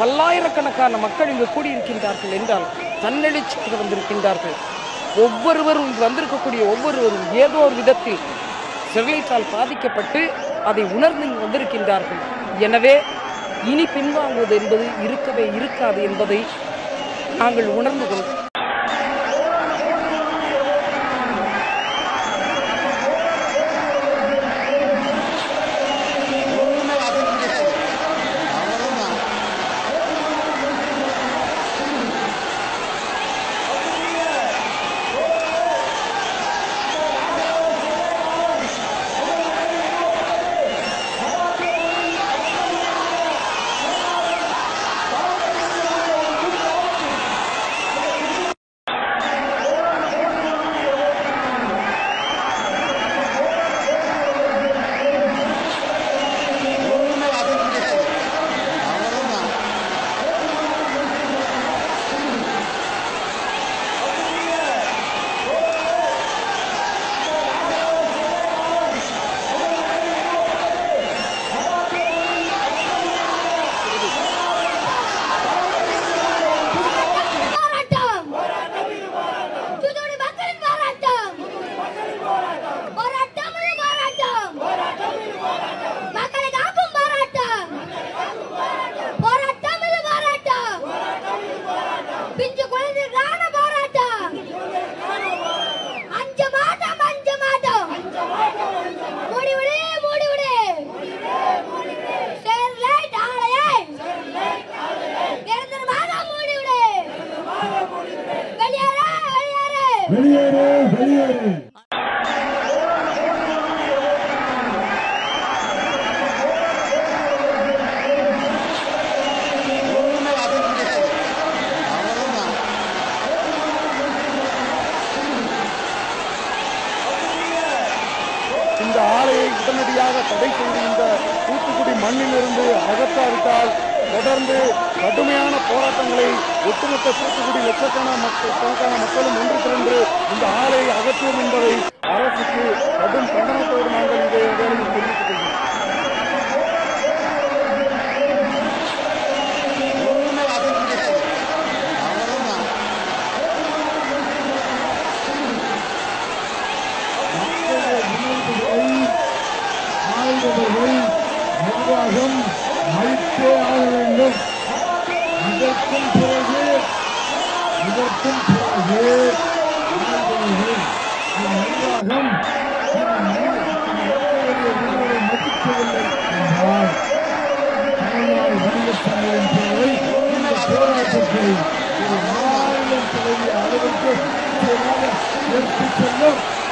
பல்லாயிரக்கணக்கான மக்கள் இங்கு கூடியிருக்கின்றார்கள் என்றால் தன்னெழுச்சிக்கு வந்திருக்கின்றார்கள் ஒவ்வொருவரும் இங்கு வந்திருக்கக்கூடிய ஒவ்வொருவரும் ஏதோ ஒரு விதத்தில் ஸ்டெர்லைட்டால் பாதிக்கப்பட்டு அதை உணர்ந்து இங்கு வந்திருக்கின்றார்கள் எனவே இனி பின்வாங்குவது என்பது இருக்கவே இருக்காது என்பதை நாங்கள் உணர்ந்து கொள் ஒண்ணுமே அது கிடையாது அவ்வளவுதான் ஒண்ணுமே அது கிடையாது அவ்வளவுதான் போராட்டம் தூத்துக்குடி மக்களின் போராட்டம் போராட்டம் போராட்டம் மக்களை காக்கும் போராட்டம் போராட்டம் இது போராட்டம் பிஞ்சு குழந்தைக்கான போராட்டம் அஞ்ச மாட்டோம் அஞ்ச மாட்டோம் மூடி விடு மூடி விடு ஸ்டெர்லைட் ஆலையை நிரந்தரமாக மூடி விடு வெளியேறு வெளியேறு வெளியேறு வெளியேறு ஒண்ணுமே அது கிடையாது அவ்வளவுதான் இந்த ஆலையை உடனடியாக தடை செய்து இந்த தூத்துக்குடி மண்ணிலிருந்து அகற்றாவிட்டால் தொடர்ந்து கடுமையான போராட்டங்களை ஒட்டுமொத்த தூத்துக்குடி லட்சக்கணக்கான மக்கள் கணக்கான மக்களும் ஒன்று திரண்டு இந்த ஆலையை அகற்றுவோம் என்பதை அரசுக்கு கடும் கண்டனத்தோடு நாங்கள் இதை வேலையில் தெரிவித்துக் கொள்கிறோம் ஒண்ணுமே அது கிடையாது அவ்வளவுதான் மக்களுடைய உணர்வுகளை ஆய்வுகளை நிர்வாகம் மதித்தே ஆக வேண்டும் இதற்கும் பிறகு இதற்கும் பிறகு ஆய்வுகள் இந்த நிர்வாகம் இந்த மனித- இந்த மக்களுடைய உணர்வுகளை மதிக்கவில்லை என்றால் தமிழ்நாடு வணிகச் சங்கத்தின் தேவை இந்த போராட்டத்தை ஒரு மாநிலம் தலைவிய அளவிற்கு நிச்சயமாக எடுத்துச் செல்லும்